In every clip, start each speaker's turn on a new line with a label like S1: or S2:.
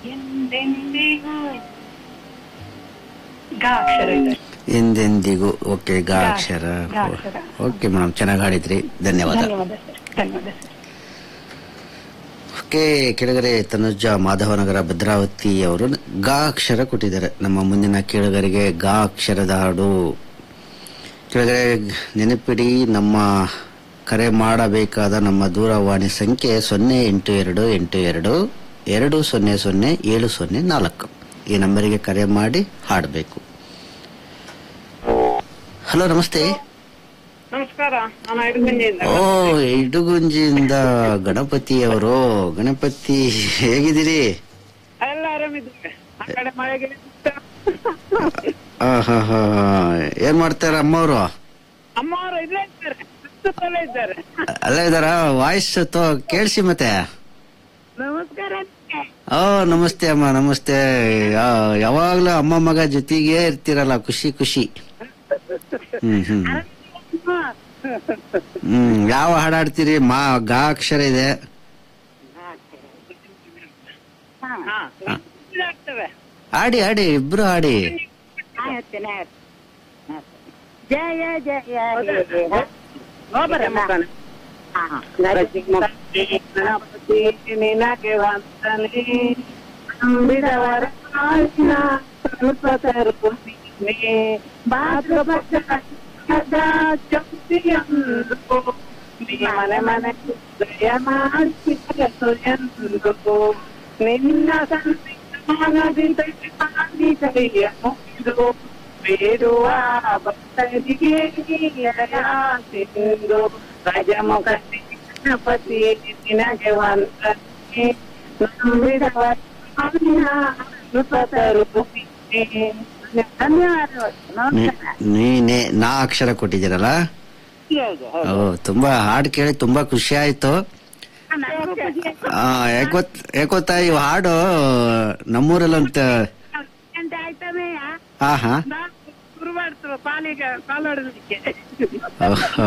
S1: ಎಂದೆಂದಿಗೂ ಗ ಅಕ್ಷರ ಇದೆ
S2: ಎಂದೆಂದಿಗೂ ಓಕೆ ಗಾ ಅಕ್ಷರ
S1: ಗಾ ಅಕ್ಷರ.
S2: ಓಕೆ ಮೇಡಮ್ ಚೆನ್ನಾಗಿ ಹಾಡಿದ್ರಿ ಧನ್ಯವಾದ
S1: ಧನ್ಯವಾದ ಸರ್ ಧನ್ಯವಾದ ಸರ್
S2: ಓಕೆ ಕೆಳಗರೆ ತನುಜ ಮಾಧವನಗರ ಭದ್ರಾವತಿ ಅವರು ಗಾ ಅಕ್ಷರ ಕೊಟ್ಟಿದ್ದಾರೆ ನಮ್ಮ ಮುಂದಿನ ಕೇಳುಗರಿಗೆ ಗಾ ಅಕ್ಷರದ ಹಾಡು ಕೆಳಗಡೆ ನೆನಪಿಡಿ ನಮ್ಮ ಕರೆ ಮಾಡಬೇಕಾದ ನಮ್ಮ ದೂರವಾಣಿ ಸಂಖ್ಯೆ ಸೊನ್ನೆ ಎಂಟು ಎರಡು ಎಂಟು ಎರಡು ಎರಡು ಸೊನ್ನೆ ಸೊನ್ನೆ ಏಳು ಸೊನ್ನೆ ನಾಲ್ಕು ಈ ನಂಬರಿಗೆ ಕರೆ ಮಾಡಿ ಹಾಡಬೇಕು ಹಲೋ ನಮಸ್ತೆ
S3: ನಮಸ್ಕಾರ ನಾನು ಐಡುಗಂಜಿಯಿಂದ
S2: ಓ ಇಡುಗುಂಜಿಯಿಂದ ಗಣಪತಿ ಅವರು ಗಣಪತಿ ಹೇಗಿದ್ದೀರಿ
S3: ಎಲ್ಲ ಆರಾಮಿದ್ದಾರೆ ಆ ಕಡೆ ಮಳೆಗೆ
S2: ಆ, ಹಾ, ಹಾ, ಹಾ. ಏನ್ ಮಾಡ್ತಾರ ಅಮ್ಮವರು
S3: ಅಮ್ಮ ಅವರು ಇಲ್ಲೇ ಇದ್ದಾರೆ ಸುತ್ತಲೇ ಇದ್ದಾರೆ
S2: ಅಲ್ಲ ಇದಾರ ವಾಯ್ಸ್ ಕೇಳಿಸಿ ಮತ್ತೆ
S3: ನಮಸ್ಕಾರ
S2: ಓ ನಮಸ್ತೆ ಅಮ್ಮ ನಮಸ್ತೆ ಆ, ಯಾವಾಗ್ಲೂ ಅಮ್ಮ ಮಗ ಜೊತೆಗೆ ಇರ್ತೀರಲ್ಲ ಖುಷಿ ಖುಷಿ ಹ್ಮ್ ಹ್ಮ್ ಹ್ಮ್ ಯಾವ ಹಾಡಾಡ್ತೀರಿ ಮಾ ಗಾ ಅಕ್ಷರ ಇದೆ
S3: ಹಾ ಆಗ್ತವೆ
S2: ಆಡಿ ಆಡಿ ಇಬ್ರು ಆಡಿ
S4: ಜಯ ಜಯ
S3: ನೋಬರ ಮಗನ ಗಣಪತಿ ನಿನಗೆ ವಂದನೆ ನಂಬಿದವರ ಆಜ್ಞ ಸ್ವಲ್ಪ ತರುತ್ತೀನಿ. ಭಾದ್ರಪದ ಜ್ಯೋತಿಯಂದು ನೀ ಮನೆ ಮನೆ ದಯ ಮಾಡಿಸು ಎಂದು ನಿನ್ನ ಸಂವಿಧಾನದಿಂದ ಕಾಣಿಕೆಯ ಮುಗಿದು ಬೇಡುವ ಭಕ್ತರಿಗೆ ನೀಯಾಸೆಂದು ಗಜಮುಖ ಗಣಪತಿ ನಿನಗೆ ವಂದನೆ ನಂಬಿದವರ ಧನ್ಯವಾದಗಳು
S2: ನೀ- ನೀನೇ ನಾ ಅಕ್ಷರ ಕೊಟ್ಟಿದ್ದೀರಲ್ಲ ಓ ತುಂಬಾ ಹಾಡು ಕೇಳಿ ತುಂಬಾ ಖುಷಿ ಆಯ್ತು ಆ, ಯಾಕೊತ್ ಯಾಕೊತ್ತಾ ಈ ಹಾಡು ನಮ್ಮೂರಲ್ಲಂತ ಹಾ ಹಾ
S3: ಶುರು ಮಾಡ್ತೇವೆ ಪಾಲಿಗೆ ಕಾಲಾಡಲಿಕ್ಕೆ
S2: ಓಹೋ.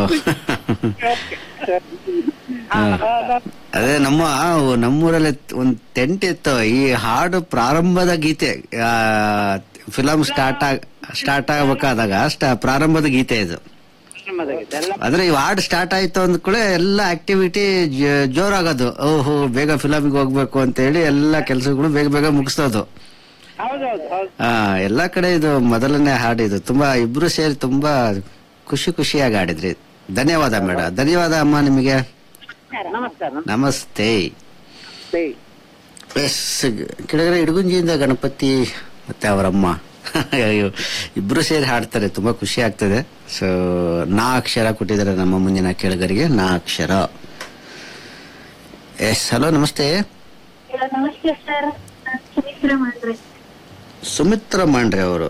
S2: ಅದೇ ನಮ್ಮ ನಮ್ಮೂರಲ್ಲಿ ಒಂದ್ ಟೆಂಟ್ ಇತ್ತು ಈ ಹಾಡು ಪ್ರಾರಂಭದ ಗೀತೆ ಫಿಲಂ ಸ್ಟಾರ್ಟ್ ಆಗ ಸ್ಟಾರ್ಟ್ ಆಗ್ಬೇಕಾದಾಗ ಅಷ್ಟ ಪ್ರಾರಂಭದ ಗೀತೆ ಇದು ಅಂದ್ರೆ ಈ ಹಾಡು ಸ್ಟಾರ್ಟ್ ಆಯ್ತು ಅಂದ ಕೂಡ ಎಲ್ಲ ಆಕ್ಟಿವಿಟಿ ಜೋರಾಗೋದು ಓಹೋ ಬೇಗ ಫಿಲಮಿಗೆ ಹೋಗ್ಬೇಕು ಅಂತ ಹೇಳಿ ಎಲ್ಲ ಕೆಲಸಗಳು ಬೇಗ ಬೇಗ ಮುಗಿಸೋದು
S3: ಹೌದೌದು ಹೌದು
S2: ಆ ಎಲ್ಲಾ ಕಡೆ ಇದು ಮೊದಲನೇ ಹಾಡು ಇದು ತುಂಬಾ ಇಬ್ರು ಸೇರಿ ತುಂಬಾ ಖುಷಿ ಖುಷಿಯಾಗಿ ಆಡಿದ್ರಿ ಧನ್ಯವಾದ ಮೇಡಮ್ ಧನ್ಯವಾದ ಅಮ್ಮ ನಿಮಗೆ
S3: ನಮಸ್ಕಾರ
S2: ನಮಸ್ತೆ
S3: ನಮಸ್ತೆ
S2: ಎಸ್ ಕೆಳಗಡೆ ಇಡಗುಂಜಿಯಿಂದ ಗಣಪತಿ ಮತ್ತೆ ಅವರಮ್ಮ ಅಯ್ಯೋ ಇಬ್ರು ಸೇರಿ ಹಾಡ್ತಾರೆ ತುಂಬಾ ಖುಷಿ ಆಗ್ತದೆ ಸೊ ನಾ ಅಕ್ಷರ ಕೊಟ್ಟಿದ್ದಾರೆ ನಮ್ಮ ಮುಂದಿನ ಕೆಳಗರಿಗೆ ನಾ ಅಕ್ಷರ ಎಸ್ ಹಲೋ ನಮಸ್ತೆ
S4: ನಮಸ್ತೆ ಸರ್ ಸುಮಿತ್ರ ಮಾಡ್ರಿ
S2: ಸುಮಿತ್ರ ಮಾಂಡ್ರೆ ಅವರು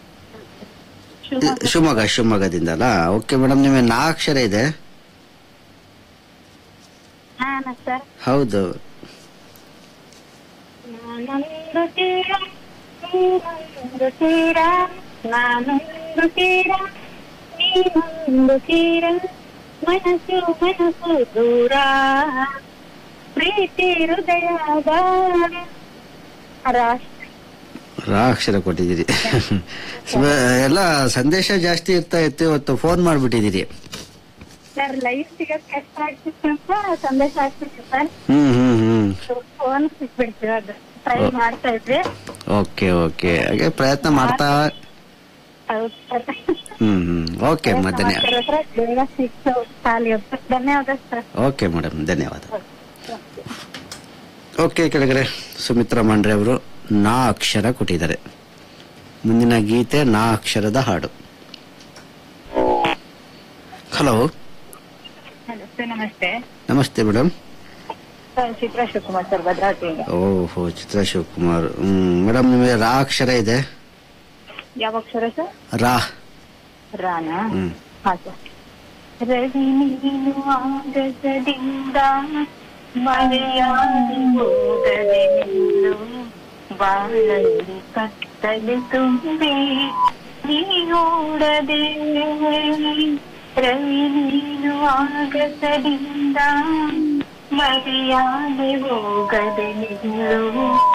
S2: ಶಿವಮೊಗ್ಗ ಶಿವಮೊಗ್ಗದಿಂದಲ್ಲ ಓಕೆ ಮೇಡಮ್ ನಿಮಗೆ ನಾ ಅಕ್ಷರ ಇದೆ
S4: ಹಾಂ ಸರ್
S2: ಹೌದು
S4: ನಾನೊಂದು ತೀರ ನೀನೊಂದು ತೀರ ನಾನೊಂದು ತೀರ ನೀನೊಂದು ತೀರ ಮನಸ್ಸು ಮನಸ್ಸು ದೂರ ಪ್ರೀತಿ ಹೃದಯದ ರಾಷ್ಟ್ರ
S2: ರಾ ಅಕ್ಷರ ಕೊಟ್ಟಿದ್ದೀರಿ ಸ್ವ- ಎಲ್ಲ ಸಂದೇಶ ಜಾಸ್ತಿ ಇರ್ತಾ ಇತ್ತು ಇವತ್ತು ಫೋನ್ ಮಾಡ್ಬಿಟ್ಟಿದ್ದೀರಿ
S4: ಸರ್ ಲೈವ್ ಸಿಗಕ್ ಕಷ್ಟ ಆಗ್ತಿತ್ತು ಅಂತ ಸಂದೇಶ ಆಗ್ತಿತ್ತು ಸರ್
S2: ಹ್ಮ್ ಹ್ಮ್ ಹ್ಮ್
S4: ಫೋನ್ ಸಿಕ್ಬಿಡ್ತೀವಿ ಅದು ಟ್ರೈ ಮಾಡ್ತಾ ಇದ್ವಿ
S2: ಓಕೆ ಓಕೆ ಹಾಗೆ ಪ್ರಯತ್ನ ಮಾಡ್ತಾ
S4: ಹೌದು ಸರ್
S2: ಹ್ಮ್ ಹ್ಮ್ ಓಕೆ ಅಮ್ಮ ಧನ್ಯ
S4: ಬೇಗ ಸಿಕ್ತು ಖಾಲಿ ಧನ್ಯವಾದ ಸರ್
S2: ಓಕೆ ಮೇಡಮ್ ಧನ್ಯವಾದ ಓಕೆ ಕೆಳಗಡೆ ಸುಮಿತ್ರಾ ಮಾಂಡ್ರೆ ಅವರು ನಾ ಅಕ್ಷರ ಕೊಟ್ಟಿದ್ದಾರೆ ಮುಂದಿನ ಗೀತೆ ನಾ ಅಕ್ಷರದ ಹಾಡು ಹಲೋ
S4: ಹಲೋ ಸರ್ ನಮಸ್ತೆ
S2: ನಮಸ್ತೆ madam
S4: sir Chitra Shivakumar sir ಭದ್ರಾವತಿಯಿಂದ
S2: ಓಹೋ ಚಿತ್ರ ಶಿವಕುಮಾರ್ ಹ್ಮ್ ಮೇಡಮ್ ನಿಮಗೆ ರಾ ಅಕ್ಷರ ಇದೆ
S4: ಯಾವ ಅಕ್ಷರ ಸರ್
S2: ರಾ
S4: ರಾನಾ
S2: ಹ್ಮ್
S4: ಹಾ ಸರ್ ರವಿ ನೀನು ಆಗಸದಿಂದ ಮಳೆಯಾಗಿ ಹೋಗದೆ ನಿಲ್ಲು ಬಾಳಲ್ಲಿ ಕತ್ತಲೆ ತುಂಬಿ ನೀಡದೆ ರವಿ ನೀನು ಆಗಸದಿಂದ ಮರೆಯಾದೆ ಹೋಗದೆ ನಿಲ್ಲು